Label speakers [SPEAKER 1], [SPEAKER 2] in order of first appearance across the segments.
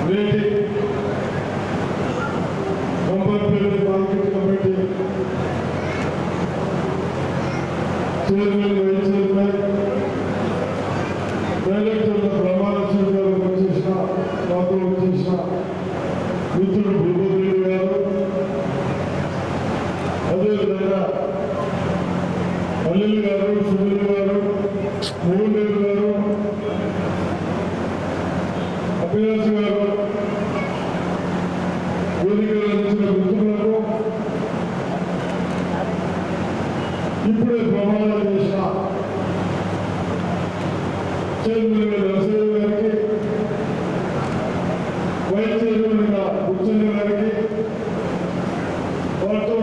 [SPEAKER 1] నేటి Kampalpalli market committee chairman vice chairman డైరెక్టర్ల ప్రమాణ స్వీకారం వచ్చేసిన నాతో వచ్చేసిన మిత్రుడు భూపతి గారు అదేవిధంగా అల్లిల్ గారు సునీల్ గారు మోహన్ గారు అభిలాష్ గారు వేదికలు అందించిన మిత్రులకు ఇప్పుడే ప్రమాణం చేసిన చైర్మన్ గారు నరసింహ గారికి వైస్ చైర్మన్ గా బుచ్చన్న గారికి వారితో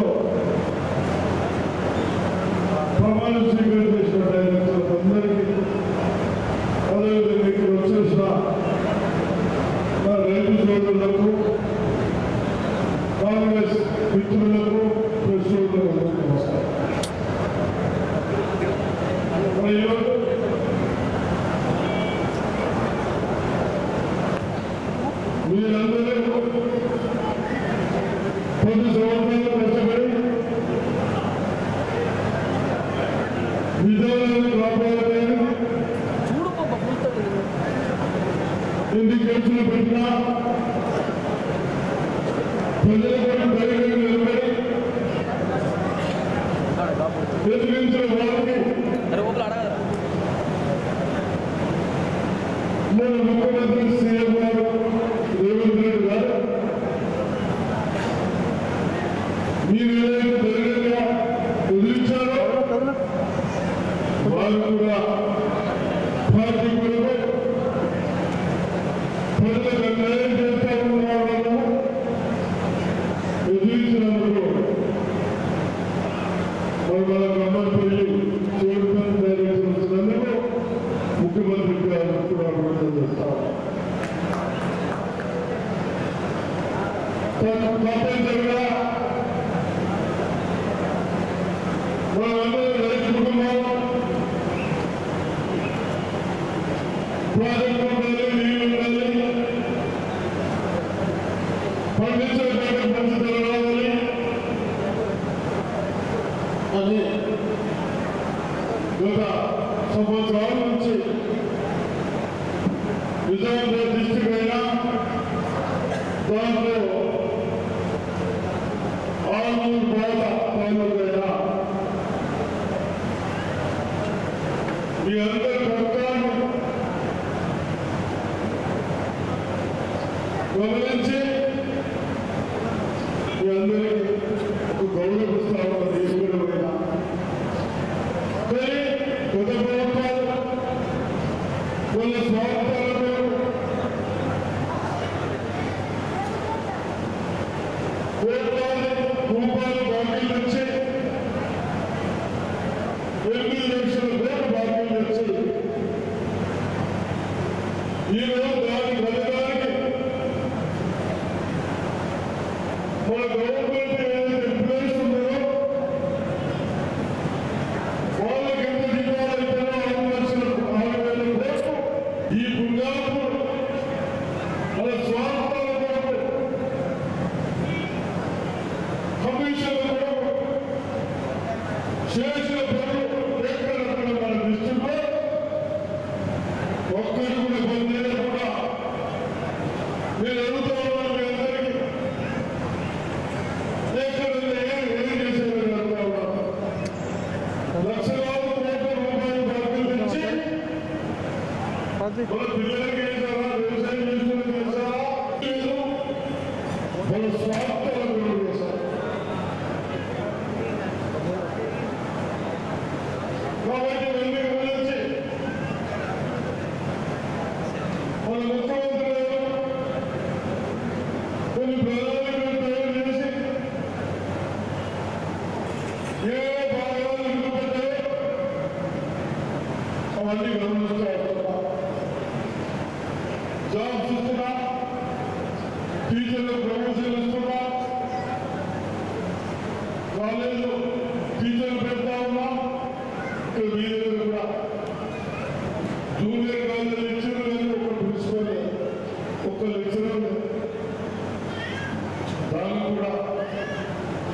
[SPEAKER 1] ప్రమాణ స్వీకారం చేసిన డైరెక్టర్లకు అందరికీ అదేవిధంగా ఇక్కడ వచ్చేసిన నా రైతు సోదరులకు కాంగ్రెస్ మిత్రులకు ప్రెస్ సోదరులకు అందరికీ నమస్కారం మరి ఈరోజు మీరందరూ పది సంవత్సరాలు కష్టపడి విధానాన్ని కాపాడాలని ఎన్ని కేసులు పెట్టినా ప్రజల కోసం ధైర్యంగా నిలబడి ఎదిరించిన వాళ్ళకి మన ముఖ్యమంత్రి సీఎం గారు రేవంత్ రెడ్డి గారు మీరు ఏదైతే ధైర్యంగా ఎదిరించారో వారు కూడా పార్టీ కొరకు ప్రజలకు న్యాయం చేస్తా ఉన్న వాళ్ళను ఎదిరించినందుకు మరి మన గమ్మత్పల్లి చైర్మన్ డైరెక్టర్ వచ్చినందుకు ముఖ్యమంత్రి గారు కూడా అభినందన చేస్తాం తప్పనిసరిగా మనందరం రైతు కుటుంబం ప్రాజెక్టు ఉండాలి నీళ్ళు ఉండాలి పండించే పంట పంచుదల రావాలి అని గత సంవత్సరాల నుంచి నిజామాబాద్ డిస్టిక్ అయినా దాంట్లో ఆలూరు బాధ తాలూకైనా మీ అందరి కష్టాన్ని గమనించి మీ అందరికీ ఒక గౌరవిస్తామన్న తీసుకున్న కానీ గత ప్రభుత్వాలు వాళ్ళ స్వార్థాలతో కోట్లాది రూపాయలు బాకీలు తెచ్చి ఎనిమిది లక్షల కోట్లు బాకీలు తెచ్చి ఈరోజు దాని ఫలితానికి మన గవర్నమెంట్ ఏదైతే ప్లేస్ ఉందో వాళ్ళకి ఎంత జీతాలు ఇస్తారో ఆరు లక్షల ఆరు వేల కోట్లు ఈ పుణ్యాత్ముడు మన స్వార్థాల కొరకు కమిషన్ కొరకు చేసిన పనులు ఎక్కడెక్కడ మన దృష్టిలో ఒక్కరు కూడా ఇబ్బంది లేకుండా నేను అడుగుతా ఉన్నాను మీ అందరికీ ఎక్కడ ఏం ఏం చేసేది అడుగుతా ఉన్నాను లక్షలాది కోట్ల రూపాయలు బాకీలు తెచ్చి మన పిల్లలకి వేసారా వ్యవసాయం చేసుకుని వేసారా లేదు మన స్వార్థాల గురించి వేశారు కాబట్టి ఇవన్నీ గమనించి మన ముఖ్యమంత్రి గారు కొన్ని ప్రణాళికలు తయారు చేసి ఏ భాగాలు ఇవ్వబడ్డాయో అవన్నీ గమనిస్తూ వస్తున్నాం జాబ్స్ ఇస్తున్నా టీచర్లకు ప్రమోషన్ ఇస్తున్నా కాలేజీలో టీచర్లు పెడతా ఉన్నా ఇక్కడ మీ దగ్గర కూడా జూనియర్ కాలేజీ లెక్చరర్ కానీ ఒక ప్రిన్సిపల్ ఒక లెక్చరర్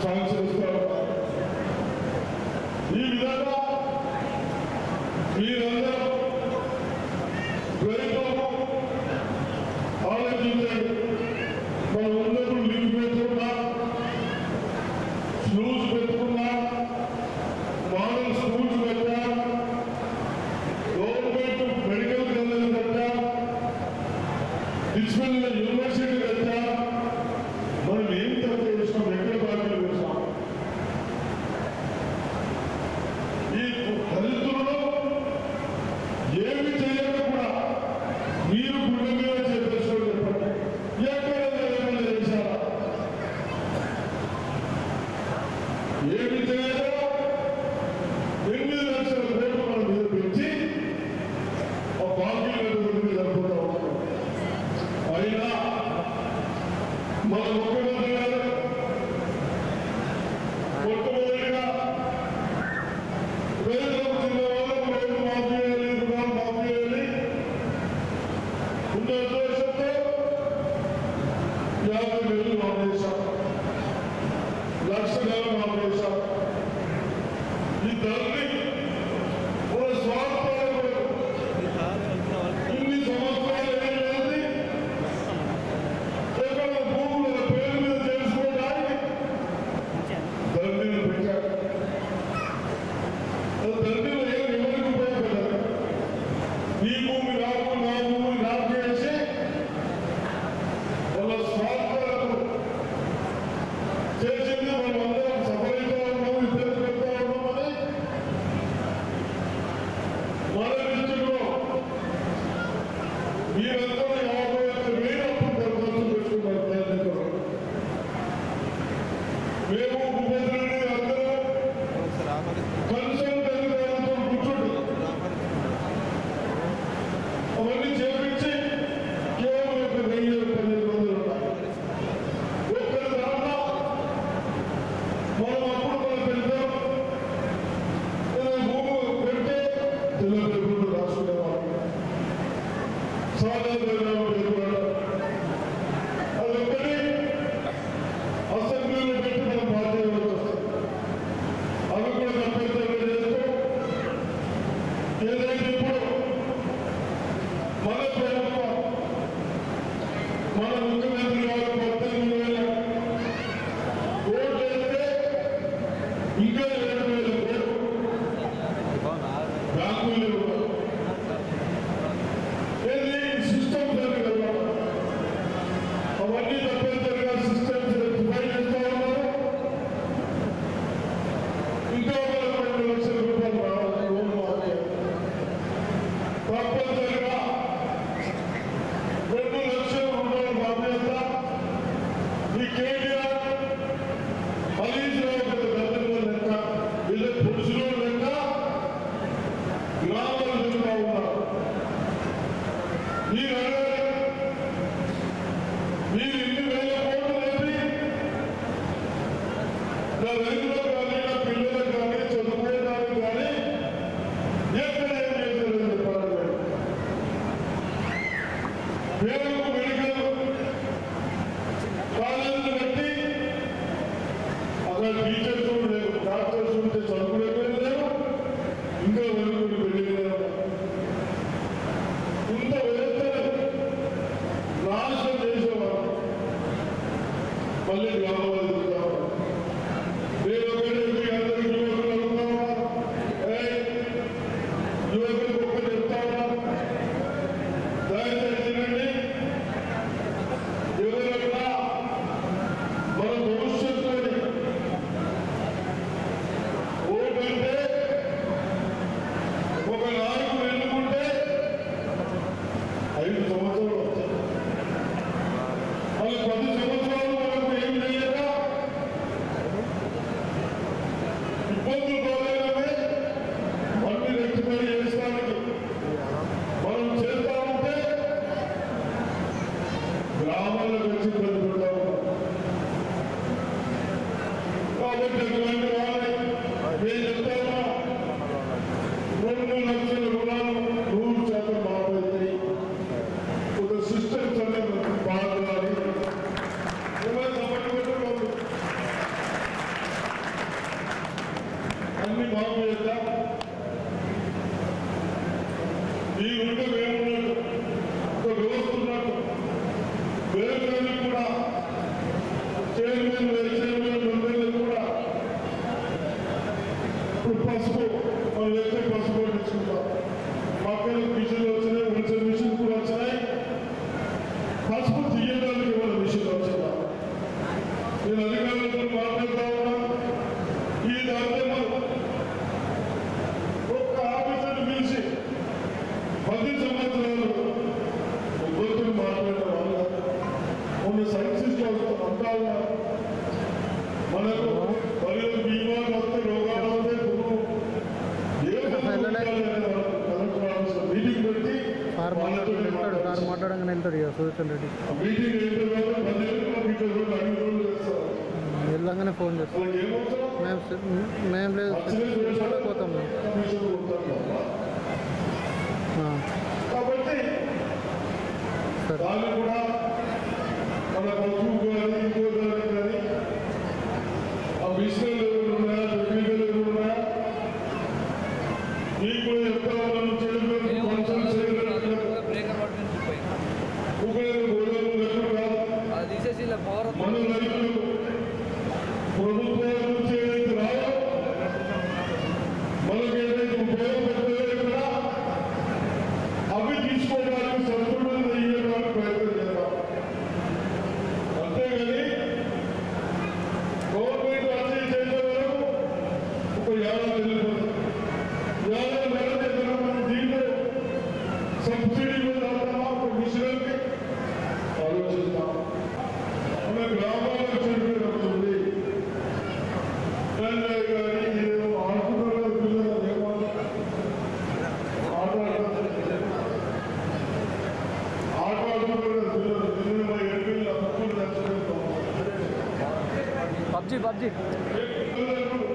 [SPEAKER 1] శాంక్షన్ ఇస్తారు ఈ విధంగా మీరందరూ రైతులు ఆలోచించండి మనం ఉన్నప్పుడు లింక్ పెట్టుకున్నా స్లూస్ పెట్టుకున్నా మోడల్ స్కూల్స్ పెట్టా గవర్నమెంట్ మెడికల్ కాలేజ్ పెట్టా డిస్పెల్ యూనివర్సిటీ పెట్టా మనం ఏం తక్కువ చేసినాం ఎక్కడ బాధ్యత చేసినాం ఈ దళితులను ఏమి చేయక కూడా మీరు గుండె మీద చెప్పేసుకోండి చెప్పండి ఎక్కడ ఏమైనా చేశారా ఏమి చేయక ఎనిమిది లక్షల కోట్లు మన మీద పెంచి ఆ బాకీలను గురించి జరుపుతూ ఉన్నాం అయినా మన ముఖ్యమంత్రి గారు మొట్టమొదటిగా రైతులకు చిన్న వాళ్ళకు రైతు మాఫీ చేయాలి రుణాలు మాఫీ చేయాలి ఉన్న ఉద్దేశంతో యాభై వేలు మాఫీ చేశాం లక్ష నెలలు మాఫీ చేశాం ఈ ధరని మన స్వార్థాల కొరకు ఇన్ని సంవత్సరాలు ఏం లేదు కేవలం భూముల పేరు మీద తెలుసుకోవడానికి ధరణిని పెట్టారు ధరణిలో ఏం ఎవరికి ఉపయోగపడదు నీ భూమి నాకు నా భూమి నాకు చేసి వాళ్ళ స్వార్థాలకు చేసింది మనం అందరం సఫలంగా ఉన్నాం ఇద్దరు పెడతా ఉన్నామని మన దృష్టిలో మీరందరూ యాభై ఒక్క వేలు అప్పుడు దరఖాస్తు పెట్టుకున్నారు ప్రయత్నించారు మేము ఉపద్రవి అందరూ కన్సల్ట్ అధికారులతో కూర్చుంటాం అవన్నీ చేపించి కేవలం ఒక వెయ్యి పదిహేను మంది ఉన్నారు ఒక్కరి దాంట్లో మనం అప్పుడు మనం పెడతాం ఏదైనా భూమి పెడితే తెల్లబెట్టుకుంటూ రాసుకునేవాళ్ళం సాధారణ పెట్టుకున్నాడు అదొక్కటి అసెంబ్లీలో పెట్టి మనం బాధ్యత వస్తాం అవి కూడా తప్పనిసరిగా చేస్తూ ఏదైతే ఇప్పుడు మన ప్రభుత్వం మన ముఖ్యమంత్రి గారు పద్దెనిమిది వేల కోట్లు వేస్తే ఇంకా ఏడు వేల కోట్లు బ్యాంకులు ఏది సిస్టమ్ కదా అవన్నీ తప్పనిసరిగా సిస్టమ్స్ రెక్టిఫై చేస్తా ఉన్నారు ఇంకా ఒక రెండు లక్షల రూపాయలు రావాలి లోన్ మాఫీ తప్పనిసరిగా రెండు లక్షల రూపాయల బాధ్యత ఈ కేటీఆర్ హరీష్ రావు పెద్ద గద్దెల లెక్క వీళ్ళ పురుషులు లెక్క గ్రామాలు జరుగుతూ ఉన్నారు మీరు అడగాలి మీరు ఇన్ని వేల కోట్లు లేపి నా రైతులకు కానీ నా పిల్లలకు కానీ చదువుకోవడానికి కానీ ఎక్కడ ఏం చేశారని చెప్పాలి పేరుకు మెడికల్ కాలేజీలు కట్టి అక్కడ టీచర్స్ కూడా లేరు డాక్టర్స్ ఉంటే చదువుకునే లేరు ఇంకా వెలుగులు వెళ్ళలేరు ఇంత వ్యవస్థను నాశనం చేసేవారు మళ్ళీ గ్రామాలు తిరుగుతారు నేను ఒకటే మీ అందరికి యువకులు అడుగుతావా ఏయ్, యువకులకు ఒక్కటి చెప్తావా దయచేసి వినండి. ఎవరైనా మన భవిష్యత్తుని ఓటంటే ఒక నాయకుడు ఎన్నుకుంటే ఐదు సంవత్సరాలు వస్తాయి వాళ్ళు పది సంవత్సరాలు మనకు ఏం చేయక ఇబ్బందులు బాగానే అన్ని రెక్టిఫై చేస్తానికి మనం చేస్తా ఉంటే గ్రామాల్లో వచ్చి ఇబ్బంది పెడతా ఉన్నాం కాబట్టి అటువంటి వాళ్ళని నేను చెప్తా ఉన్నా రెండు లక్షల రుణాలు నూరు శాతం మాపైతాయి ఒక సిస్టమ్స్ అనేది బాగుండాలి ఏమైనా సపోర్ట్ పెట్టుకోండి ఉన్నారు మనకు మరియు బీమా వస్తే రోగాలు వస్తే గురువు ఏ మీటింగ్ పెట్టి
[SPEAKER 2] సార్
[SPEAKER 1] వాళ్ళతో
[SPEAKER 2] మాట్లాడుతూ వెళ్తాడు సార్
[SPEAKER 1] మాట్లాడాలి.
[SPEAKER 2] మాట్లాడంగానే వెళ్తాడు ఇక సుదర్శన్ రెడ్డి
[SPEAKER 1] మీటింగ్ అయిన తర్వాత పది రోజులు మీకు రోజులు ఐదు రోజులు చేస్తారు
[SPEAKER 2] వెళ్ళంగానే ఫోన్ చేస్తాం
[SPEAKER 1] వాళ్ళకి ఏమవుతాం
[SPEAKER 2] మేము మేము లేదు పోతాం మేము ఆ,
[SPEAKER 1] కాబట్టి
[SPEAKER 2] సరే
[SPEAKER 1] దాన్ని కూడా మన పశువు కానీ ఇంకో దానికి కానీ ఆ బిజినెస్ ఎవరు ఉన్నాయా టెక్నికల్ ఎవరు ఉన్నాయా మీకు కూడా చెప్తా ఉన్నాను చేయలేదు కొంచెం చేయలేదు
[SPEAKER 3] బ్రేకర్ పట్టుకుని పోయింది
[SPEAKER 1] ఊపిరి గోడలు లెక్కలు కాదు
[SPEAKER 3] అది తీసేసి ఇలా పవర్
[SPEAKER 1] మన రైతులు ప్రభుత్వాల నుంచి ఏదైతే రాయో మనకి ఏదైతే ఉపయోగపడతాయో ఇక్కడ అవి తీసుకోవడానికి సంపూర్ణంగా ఇవ్వడానికి ప్రయత్నం చేద్దాం అంతేగాని గవర్నమెంట్ అన్ని చేసే వరకు ఒక ఏడాది వెళ్ళిపోతుంది ఏడాది వెళ్ళి మనం దీంట్లో సబ్సిడీ మీద అంటామా ఒక మిషన్కి ఆలోచిస్తాం మన గ్రామాలకు చెడు వస్తుంది కానీ ఏదో ఆడుతున్నారు పిల్లలు ఏమో ఆట ఆడుతున్నారు ఆట ఆడుతున్నారు పిల్లలు పిల్లలు మా ఏడు తప్పులు నచ్చలేదు
[SPEAKER 3] పబ్జి పబ్జి
[SPEAKER 1] పిల్లలు